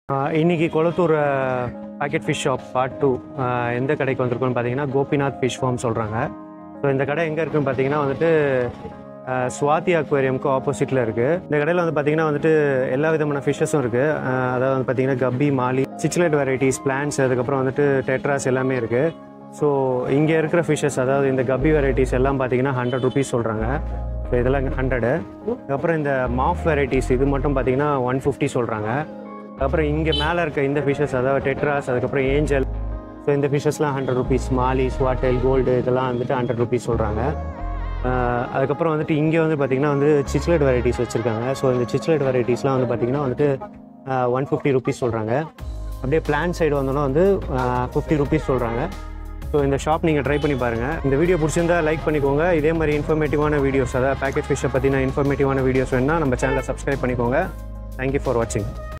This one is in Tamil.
ஆஹ் இன்னைக்கு Kolathur pocket fish shop part two எந்த கடைக்கு வந்திருக்கோம்னு பார்த்தீங்கன்னா கோபிநாத் ஃபிஷ் ஃபார்ம் சொல்கிறாங்க ஸோ இந்த கடை எங்கே இருக்குன்னு பார்த்தீங்கன்னா வந்துட்டு ஆஹ் சுவாதி அக்வேரியம்க்கு ஆப்போசிட்டில் இருக்குது இந்த கடையில் வந்து பார்த்தீங்கன்னா வந்துட்டு எல்லா விதமான ஃபிஷ்ஷஸும் இருக்குது அதாவது வந்து பார்த்தீங்கன்னா கப்பி மாலி சிச்லெட் வெரைட்டிஸ் பிளான்ஸ் அதுக்கப்புறம் வந்துட்டு டெட்ராஸ் எல்லாமே இருக்குது ஸோ இங்கே இருக்கிற ஃபிஷ்ஷஸ் அதாவது இந்த கப்பி வெரைட்டிஸ் எல்லாம் பார்த்தீங்கன்னா ஹண்ட்ரட் ருபீஸ் சொல்கிறாங்க ஸோ இதெல்லாம் ஹண்ட்ரடு அதுக்கப்புறம் இந்த மாஃப் வெரைட்டிஸ் இது மட்டும் பார்த்தீங்கன்னா ஒன் ஃபிஃப்டி சொல்கிறாங்க அப்புறம் இங்கே மேலே இருக்க இந்த ஃபிஷஸ் அதாவது டெட்ராஸ் அதுக்கப்புறம் ஏஞ்சல் ஸோ இந்த ஃபிஷஸ்லாம் hundred rupees molly swordtail gold இதெல்லாம் வந்துட்டு ஹண்ட்ரட் ருபீஸ் சொல்கிறாங்க அதுக்கப்புறம் வந்துட்டு இங்கே வந்து பார்த்திங்கன்னா வந்து சிச்லெட் வெரைட்டிஸ் வச்சுருக்காங்க ஸோ இந்த சிச்லெட் வெரைட்டிஸ்லாம் வந்து பார்த்திங்கன்னா வந்துட்டு ஒன் ஃபிஃப்டி ருபீஸ் சொல்கிறாங்க அப்படியே பிளான் சைடு வந்தோன்னா வந்து ஃபிஃப்டி ருபீஸ் சொல்கிறாங்க ஸோ இந்த ஷாப் நீங்கள் ட்ரை பண்ணி பாருங்கள் இந்த வீடியோ பிடிச்சிருந்தா லைக் பண்ணிக்கோங்க இதே மாதிரி இன்ஃபர்மேட்டிவான வீடியோஸ் அதாவது பேக்கெட் ஃபிஷ்ஷை பற்றின இன்ஃபர்மேட்டிவான வீடியோஸ் வேணுன்னா நம்ம சேனலை சப்ஸ்கிரைப் பண்ணிக்கோங்க தேங்க்யூ ஃபார் வாட்சிங்